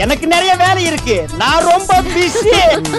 எனக்கு நிறைய வேலை இருக்கு நான் ரொம்ப பிஸி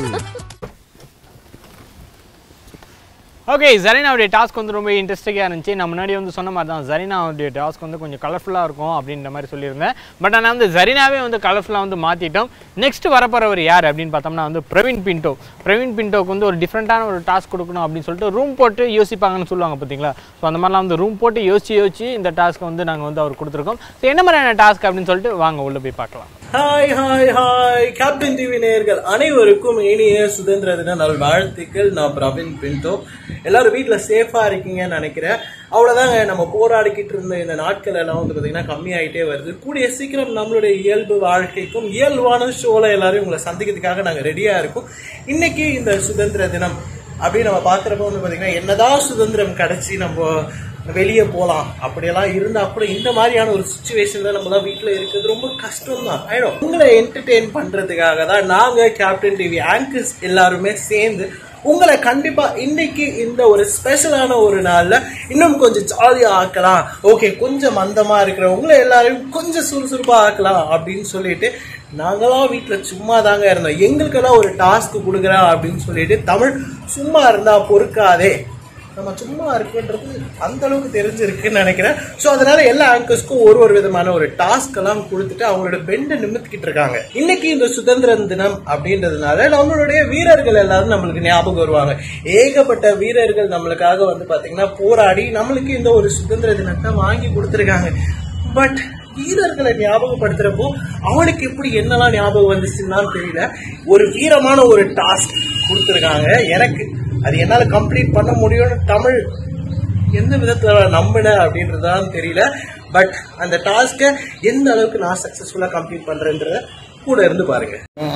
ஓகே ஜரீனாவுடைய டாஸ்க் வந்து ரொம்ப இன்ட்ரெஸ்டிங்காக இருந்துச்சு நான் முன்னாடி வந்து சொன்ன மாதிரி தான் ஜரீனாவுடைய டாஸ்க் வந்து கொஞ்சம் கலர்ஃபுல்லாக இருக்கும் அப்படின்ற மாதிரி சொல்லியிருந்தேன் பட் ஆனால் வந்து ஜரீனாவே வந்து கலர்ஃபுல்லாக வந்து மாற்றிட்டோம் நெக்ஸ்ட் வரப்போறவர் யார் அப்படின்னு பார்த்தோம்னா வந்து பிரவீன் பின்டோ பிரவீன் பின்டோக்கு வந்து ஒரு டிஃப்ரெண்ட்டான ஒரு டாஸ்க் கொடுக்கணும் அப்படின்னு சொல்லிட்டு ரூம் போட்டு யோசிப்பாங்கன்னு சொல்லுவாங்க பார்த்தீங்களா ஸோ அந்த மாதிரிலாம் வந்து ரூம் போட்டு யோசிச்சு யோசிச்சு இந்த டாஸ்க்கை வந்து நாங்கள் வந்து அவர் கொடுத்துருக்கோம் ஸோ என்ன மாதிரியான டாஸ்க் அப்படின்னு சொல்லிட்டு வாங்க உள்ளே போய் பார்க்கலாம் hi hi hi captain TV நேயர்கள் அனைவருக்கும் இனிய சுதந்திர தின நல் வாழ்த்துக்கள் நான் பிரவீன் பின்டோ எல்லாரும் வீட்ல சேஃபா இருக்கீங்கன்னு நினைக்கிறேன் அவ்வளவுதாங்க நம்ம போராடிக்கிட்டு இருந்த இந்த நாட்கள் எல்லாம் வந்து பாத்தீங்கன்னா கம்மியாயிட்டே வருது கூடிய சீக்கிரம் நம்மளுடைய இயல்பு வாழ்க்கைக்கும் இயல்பான ஷோல எல்லாரும் உங்களை சந்திக்கிறதுக்காக நாங்க ரெடியா இருக்கோம் இன்னைக்கு இந்த சுதந்திர தினம் அப்படின்னு நம்ம பாக்குறப்ப வந்து பாத்தீங்கன்னா என்னதான் சுதந்திரம் கிடைச்சி நம்ம வெளியே போகலாம் அப்படியெல்லாம் இருந்தா கூட இந்த மாதிரியான ஒரு சுச்சுவேஷன்ல நம்மளாம் வீட்டில் இருக்கிறது ரொம்ப கஷ்டம் தான் ஆயிடும் உங்களை என்டர்டெயின் பண்றதுக்காக தான் நாங்க கேப்டன் டிவி ஆங்கர்ஸ் எல்லாருமே சேர்ந்து உங்களை கண்டிப்பா இன்னைக்கு இந்த ஒரு ஸ்பெஷலான ஒரு நாள்ல இன்னும் கொஞ்சம் ஜாலியா ஆக்கலாம் ஓகே கொஞ்சம் மந்தமா இருக்கிற உங்களை எல்லாரையும் கொஞ்சம் சுறுசுறுப்பா ஆக்கலாம் அப்படின்னு சொல்லிட்டு நாங்களாம் வீட்டில் சும்மா தாங்க இருந்தோம் எங்களுக்கெல்லாம் ஒரு டாஸ்க் கொடுக்குறேன் அப்படின்னு சொல்லிட்டு தமிழ் சும்மா இருந்தா பொறுக்காதே நம்ம சும்மா இருக்குன்றது அந்த அளவுக்கு தெரிஞ்சிருக்குன்னு நினைக்கிறேன் ஸோ அதனால எல்லா ஆங்கர்ஸ்க்கும் ஒரு ஒரு விதமான ஒரு டாஸ்க் எல்லாம் கொடுத்துட்டு அவங்களோட பெண்டை நிமித்திக்கிட்டு இருக்காங்க இன்னைக்கு இந்த சுதந்திர தினம் அப்படின்றதுனால நம்மளுடைய வீரர்கள் எல்லாரும் நம்மளுக்கு ஞாபகம் வருவாங்க ஏகப்பட்ட வீரர்கள் நம்மளுக்காக வந்து பாத்தீங்கன்னா போராடி நம்மளுக்கு இந்த ஒரு சுதந்திர தினத்தை வாங்கி கொடுத்துருக்காங்க பட் வீரர்களை ஞாபகப்படுத்துறப்போ அவனுக்கு எப்படி என்னெல்லாம் ஞாபகம் வந்துச்சுன்னு தெரியல ஒரு வீரமான ஒரு டாஸ்க் கொடுத்துருக்காங்க எனக்கு அது என்னால கம்ப்ளீட் பண்ண முடியும்னு தமிழ் எந்த விதத்துல நான் நம்பினேன் அப்படின்றதான் தெரியல பட் அந்த டாஸ்க்கை எந்த அளவுக்கு நான் சக்சஸ்ஃபுல்லா கம்ப்ளீட் பண்றேன்றத கூட இருந்து பாருங்க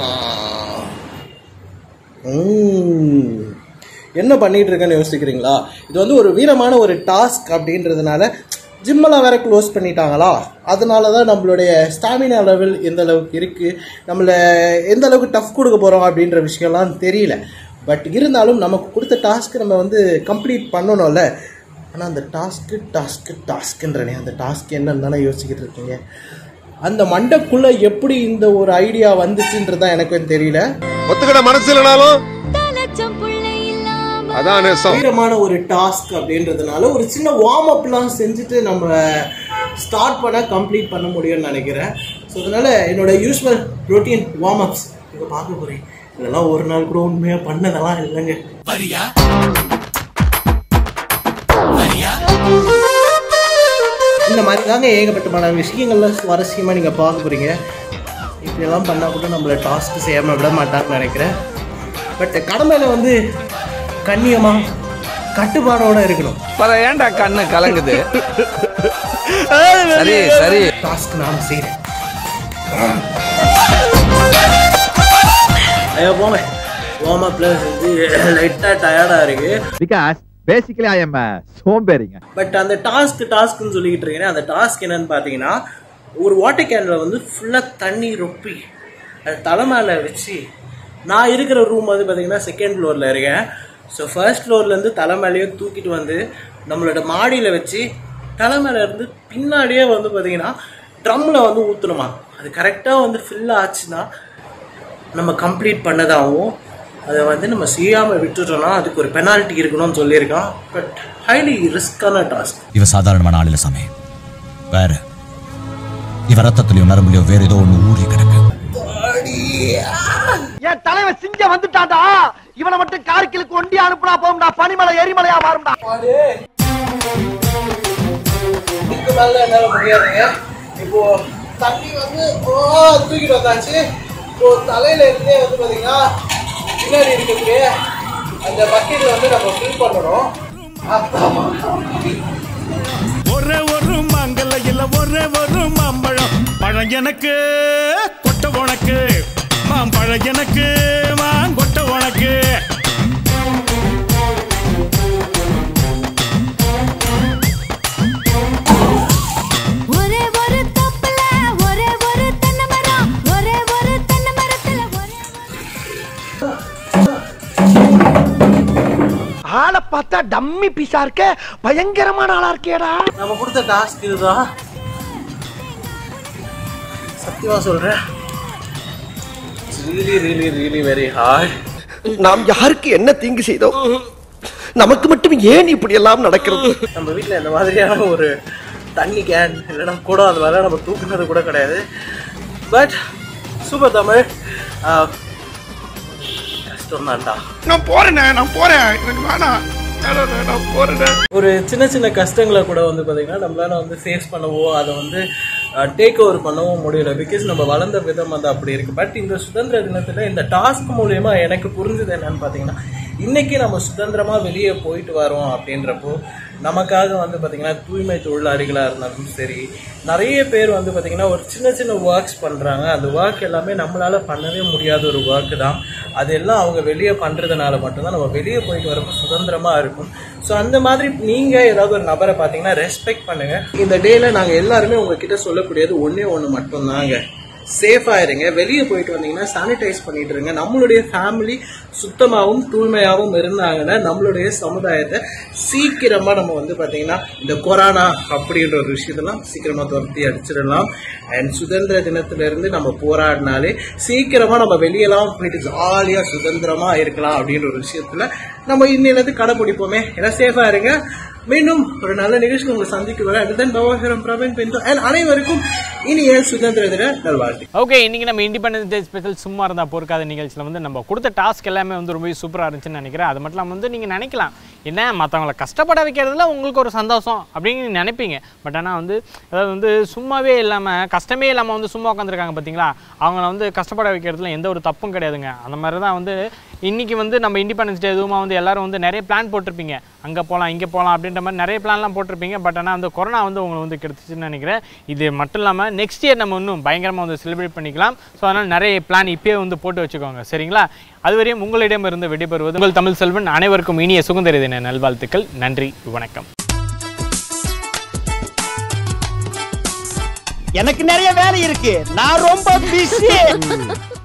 உம். என்ன பண்ணிட்டு இருக்கேன்னு யோசிக்கிறீங்களா இது வந்து ஒரு வீரமான ஒரு டாஸ்க் அப்படின்றதுனால ஜிம்மெல்லாம் வேற க்ளோஸ் பண்ணிட்டாங்களா அதனால தான் நம்மளுடைய ஸ்டாமினா லெவல் எந்த அளவுக்கு இருக்கு நம்மளை எந்த அளவுக்கு டஃப் கொடுக்க போறோம் அப்படின்ற விஷயம்லாம் தெரியல பட் இருந்தாலும் நமக்கு கொடுத்த டாஸ்க் நம்ம வந்து கம்ப்ளீட் பண்ணணும்ல ஆனால் அந்த டாஸ்க்கு டாஸ்க்கு டாஸ்க்குன்றனே அந்த டாஸ்க் என்னன்னு தானே யோசிக்கிட்டு இருக்கீங்க அந்த மண்டைக்குள்ள எப்படி இந்த ஒரு ஐடியா வந்துச்சுன்றதான் எனக்கும் தெரியல ஒத்துக்கிட மனசு இல்லைனாலும் அதான் நேசம் வீரமான ஒரு டாஸ்க் அப்படின்றதுனால ஒரு சின்ன வார்ம் அப்லாம் செஞ்சுட்டு நம்ம ஸ்டார்ட் பண்ண கம்ப்ளீட் பண்ண முடியும்னு நினைக்கிறேன் ஸோ அதனால என்னோட யூஸ்வல் ரொட்டீன் வார்ம் அப்ஸ் இங்கே பார்க்க போறேன் இதெல்லாம் ஒரு நாள் கூட உண்மையாக பண்ணதெல்லாம் இல்லைங்க இந்த மாதிரி தாங்க ஏகப்பட்டமான விஷயங்கள்ல சுவாரஸ்யமாக நீங்கள் பார்க்க போறீங்க இப்படியெல்லாம் பண்ணால் கூட நம்மளை டாஸ்க் செய்யாமல் விட மாட்டாங்கன்னு நினைக்கிறேன் பட் கடமையில் வந்து கண்ணியமாக கட்டுப்பாடோட இருக்கணும் பல ஏன்டா கண்ணு கலங்குது சரி சரி டாஸ்க் நான் செய்கிறேன் ஐயோ போங்க வார்ம் அப்ல செஞ்சு லைட்டாக டயர்டாக இருக்கு பிகாஸ் பேசிக்கலி ஐ எம் சோம்பேறிங்க பட் அந்த டாஸ்க் டாஸ்க்னு சொல்லிக்கிட்டு இருக்கேன் அந்த டாஸ்க் என்னன்னு பார்த்தீங்கன்னா ஒரு வாட்டர் கேனில் வந்து ஃபுல்லாக தண்ணி ரொப்பி அது தலை மேலே வச்சு நான் இருக்கிற ரூம் வந்து பார்த்தீங்கன்னா செகண்ட் ஃப்ளோரில் இருக்கேன் ஸோ ஃபர்ஸ்ட் ஃப்ளோர்லேருந்து தலை மேலேயே தூக்கிட்டு வந்து நம்மளோட மாடியில் வச்சு தலை மேலே இருந்து பின்னாடியே வந்து பார்த்தீங்கன்னா ட்ரம்மில் வந்து ஊற்றணுமா அது கரெக்டாக வந்து ஃபில் ஆச்சுன்னா நம்ம கம்ப்ளீட் பண்ணதாகவும் அதை வந்து நம்ம செய்யாமல் விட்டுட்டோம்னா அதுக்கு ஒரு பெனால்ட்டி இருக்கணும்னு சொல்லியிருக்கான் பட் ஹைலி ரிஸ்கான டாஸ்க் இவ சாதாரணமான ஆள் இல்ல சாமி வேற இவ ரத்தத்திலயோ நரம்புலயோ வேற ஏதோ ஒண்ணு ஊறி கிடக்கு என் தலைவன் சிங்கம் வந்துட்டான்டா இவனை மட்டும் கார்கிலுக்கு ஒண்டி அனுப்புனா போகும்டா பனிமலை எரிமலையா மாறும்டா இதுக்கு மேல என்னால முடியாதுங்க இப்போ தண்ணி வந்து ஓ தூக்கிட்டு வந்தாச்சு இப்போ தலையில இருந்தே வந்து பாத்தீங்கன்னா பின்னாடி இருக்கக்கூடிய அந்த பக்கெட்ல வந்து நம்ம ஃபில் பண்ணணும் ஆமா. ஒரே ஒரு மங்கல இல்ல ஒரே ஒரு மாம்பழம் பழம் எனக்கு கொட்ட உனக்கு மாம்பழம் எனக்கு மாங்கொட்ட உனக்கு ஒரே ஒரு தப்புல ஒரே ஒரு தென்னை மரம் ஒரே ஒரு தென்னை மரத்துல ஒரே ஆளை பார்த்தா டம்மி பீஸா இருக்க பயங்கரமான ஆளா இருக்கேடா நம்ம கொடுத்த டாஸ்க் இதுதான் சத்தியமா சொல்றேன் really really really very hard நாம் யாருக்கு என்ன தீங்கு செய்தோம் நமக்கு மட்டும் ஏன் இப்படி எல்லாம் நடக்கிறது நம்ம வீட்டில் இந்த மாதிரியான ஒரு தண்ணி கேன் இல்லைன்னா கூட அந்த மாதிரிலாம் நம்ம தூக்குனது கூட கிடையாது பட் சூப்பர் தமிழ் ஆஹ், கஷ்டம் தான்டா நான் போறேனே நான் போறேன் எனக்கு வேணாம் நான் போறேன் ஒரு சின்ன சின்ன கஷ்டங்களை கூட வந்து பார்த்தீங்கன்னா நம்மளால வந்து ஃபேஸ் பண்ணவோ அதை வந்து டேக் ஓவர் பண்ணவும் முடியல பிகாஸ் நம்ம வளர்ந்த விதம் வந்து அப்படி இருக்கு பட் இந்த சுதந்திர தினத்தில் இந்த டாஸ்க் மூலயமா எனக்கு புரிஞ்சது என்னன்னு பார்த்தீங்கன்னா இன்னைக்கு நம்ம சுதந்திரமா வெளியே போயிட்டு வரோம் அப்படின்றப்போ நமக்காக வந்து பார்த்தீங்கன்னா தூய்மை தொழிலாளிகளாக இருந்தாலும் சரி நிறைய பேர் வந்து பார்த்தீங்கன்னா ஒரு சின்ன சின்ன ஒர்க்ஸ் பண்ணுறாங்க அந்த ஒர்க் எல்லாமே நம்மளால பண்ணவே முடியாத ஒரு ஒர்க் தான் அதெல்லாம் அவங்க வெளியே பண்ணுறதுனால மட்டும்தான் நம்ம வெளியே போயிட்டு வரப்போ சுதந்திரமா இருக்கும் ஸோ அந்த மாதிரி நீங்கள் ஏதாவது ஒரு நபரை பார்த்தீங்கன்னா ரெஸ்பெக்ட் பண்ணுங்க இந்த டேல நாங்கள் எல்லாருமே உங்ககிட்ட சொல்லக்கூடியது ஒன்றே ஒன்று மட்டும்தாங்க சேஃபாக இருங்க வெளியே போயிட்டு வந்தீங்கன்னா சானிடைஸ் பண்ணிட்டு இருங்க நம்மளுடைய ஃபேமிலி சுத்தமாகவும் தூய்மையாகவும் இருந்தாங்கன்னா நம்மளுடைய சமுதாயத்தை சீக்கிரமா நம்ம வந்து பார்த்தீங்கன்னா இந்த கொரோனா அப்படின்ற ஒரு விஷயத்தெல்லாம் சீக்கிரமா துரத்தி அடிச்சிடலாம் அண்ட் சுதந்திர தினத்துல இருந்து நம்ம போராடினாலே சீக்கிரமா நம்ம வெளியெல்லாம் போயிட்டு ஜாலியா சுதந்திரமா இருக்கலாம் அப்படின்ற ஒரு விஷயத்துல நம்ம இன்னிலிருந்து கடைப்பிடிப்போமே எல்லாம் சேஃபா இருங்க மீண்டும் ஒரு நல்ல நிகழ்ச்சி உங்களை சந்திக்க வர அதுதான் பவாகரம் பிரவீன் பின்டோ அண்ட் அனைவருக்கும் இனிய சுதந்திர தின நல்வாழ்த்து ஓகே இன்னைக்கு நம்ம இண்டிபெண்டன்ஸ் டே ஸ்பெஷல் சும்மா இருந்தா பொறுக்காத நிகழ்ச்சியில் வந்து நம்ம கொடுத்த டாஸ்க் எல்லாமே வந்து ரொம்ப சூப்பராக இருந்துச்சுன்னு நினைக்கிறேன் அது மட்டும் இல்லாமல் வந்து நீங்கள் நினைக்கலாம் என்ன மற்றவங்கள கஷ்டப்பட வைக்கிறதுல உங்களுக்கு ஒரு சந்தோஷம் அப்படின்னு நீங்க நினைப்பீங்க பட் ஆனால் வந்து அதாவது வந்து சும்மாவே இல்லாமல் கஷ்டமே இல்லாமல் வந்து சும்மா உட்காந்துருக்காங்க பார்த்தீங்களா அவங்கள வந்து கஷ்டப்பட வைக்கிறதுல எந்த ஒரு தப்பும் கிடையாதுங்க அந்த மாதிரி தான் வந்து இன்னைக்கு வந்து நம்ம இண்டிபெண்டன்ஸ் டே எதுவுமா வந்து எல்லாரும் வந்து நிறைய பிளான் போட்டிருப்பீங்க அங்கே போகலாம் இங்கே போகலாம் அப்படின்ற மாதிரி நிறைய பிளான்லாம் போட்டிருப்பீங்க பட் ஆனால் அந்த கொரோனா வந்து உங்களை வந்து கெடுத்துச்சுன்னு நினைக்கிறேன் இது மட்டும் இல்லாமல் நெக்ஸ்ட் இயர் நம்ம இன்னும் பயங்கரமாக வந்து செலிப்ரேட் பண்ணிக்கலாம் ஸோ அதனால் நிறைய பிளான் இப்பயே வந்து போட்டு வச்சுக்கோங்க சரிங்களா அதுவரையும் உங்களிடமிருந்து விடைபெறுவது உங்கள் தமிழ் செல்வன் அனைவருக்கும் இனிய சுதந்திர தின நல்வாழ்த்துக்கள் நன்றி வணக்கம் எனக்கு நிறைய வேலை இருக்கு நான் ரொம்ப பிஸி